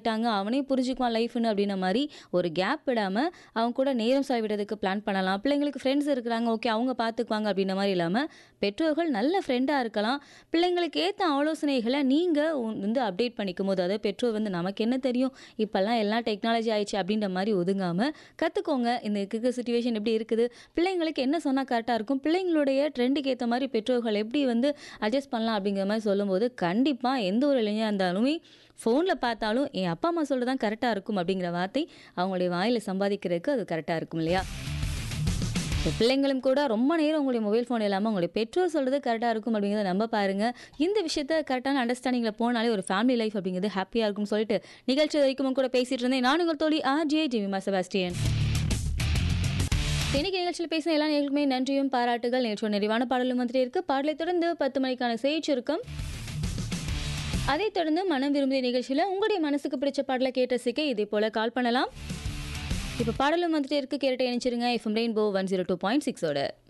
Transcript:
பழகிட்டாங்க அவனே புரிஞ்சுக்குவான் லைஃப்னு அப்படின்ன மாதிரி ஒரு கேப் விடாமல் அவங்க கூட நேரம் செலவிடுறதுக்கு பிளான் பண்ணலாம் பிள்ளைங்களுக்கு ஃப்ரெண்ட்ஸ் இருக்கிறாங்க ஓகே அவங்க பார்த்துக்குவாங்க அப்படின்ற மாதிரி இல்லாமல் பெற்றோர்கள் நல்ல ஃப்ரெண்டாக இருக்கலாம் பிள்ளைங்களுக்கு ஏற்ற ஆலோசனைகளை நீங்கள் வந்து அப்டேட் பண்ணிக்கும் போது அதாவது பெற்றோர் வந்து நமக்கு என்ன தெரியும் இப்போல்லாம் எல்லாம் டெக்னாலஜி ஆயிடுச்சு அப்படின்ற மாதிரி ஒதுங்காமல் கற்றுக்கோங்க இந்த இருக்க சுச்சுவேஷன் எப்படி இருக்குது பிள்ளைங்களுக்கு என்ன சொன்னால் கரெக்டாக இருக்கும் பிள்ளைங்களுடைய ட்ரெண்டுக்கு ஏற்ற மாதிரி பெற்றோர்கள் எப்படி வந்து அட்ஜஸ்ட் பண்ணலாம் அப்படிங்கிற மாதிரி சொல்லும்போது கண்டிப்பாக எந்த ஒரு இளைஞராக இருந்தாலுமே ஃபோனில் பார்த்தாலும் என் அப்பா அம்மா சொல்கிறது தான் கரெக்டாக இருக்கும் அப்படிங்கிற வார்த்தை அவங்களுடைய வாயில் சம்பாதிக்கிறதுக்கு அது கரெக்டாக இருக்கும் இல்லையா இப்போ பிள்ளைங்களும் கூட ரொம்ப நேரம் உங்களுடைய மொபைல் ஃபோன் இல்லாமல் உங்களுடைய பெற்றோர் சொல்கிறது கரெக்டாக இருக்கும் அப்படிங்கிறத நம்ப பாருங்க இந்த விஷயத்த கரெக்டான அண்டர்ஸ்டாண்டிங்கில் போனாலே ஒரு ஃபேமிலி லைஃப் அப்படிங்கிறது ஹாப்பியாக இருக்கும்னு சொல்லிட்டு நிகழ்ச்சி வரைக்கும் உங்க கூட பேசிட்டு இருந்தேன் நான் உங்கள் தோழி ஆர் ஜே ஜிமிமா செபாஸ்டியன் இன்னைக்கு நிகழ்ச்சியில் பேசின எல்லா நேர்களுமே நன்றியும் பாராட்டுகள் நிகழ்ச்சியோட நிறைவான பாடலும் வந்துட்டே இருக்கு பாடலை தொடர்ந்து பத்து மணிக்கான செய்தி இருக்கும் அதைத் தொடர்ந்து மனம் விரும்பிய நிகழ்ச்சியில் உங்களுடைய மனசுக்கு பிடிச்ச பாடலை கேட்ட சிக்க இதே போல கால் பண்ணலாம் இப்போ பாடலும் வந்துட்டே இருக்கு கேரட்டை இணைச்சிருங்க FM rainbow one zero two point சிக்ஸோட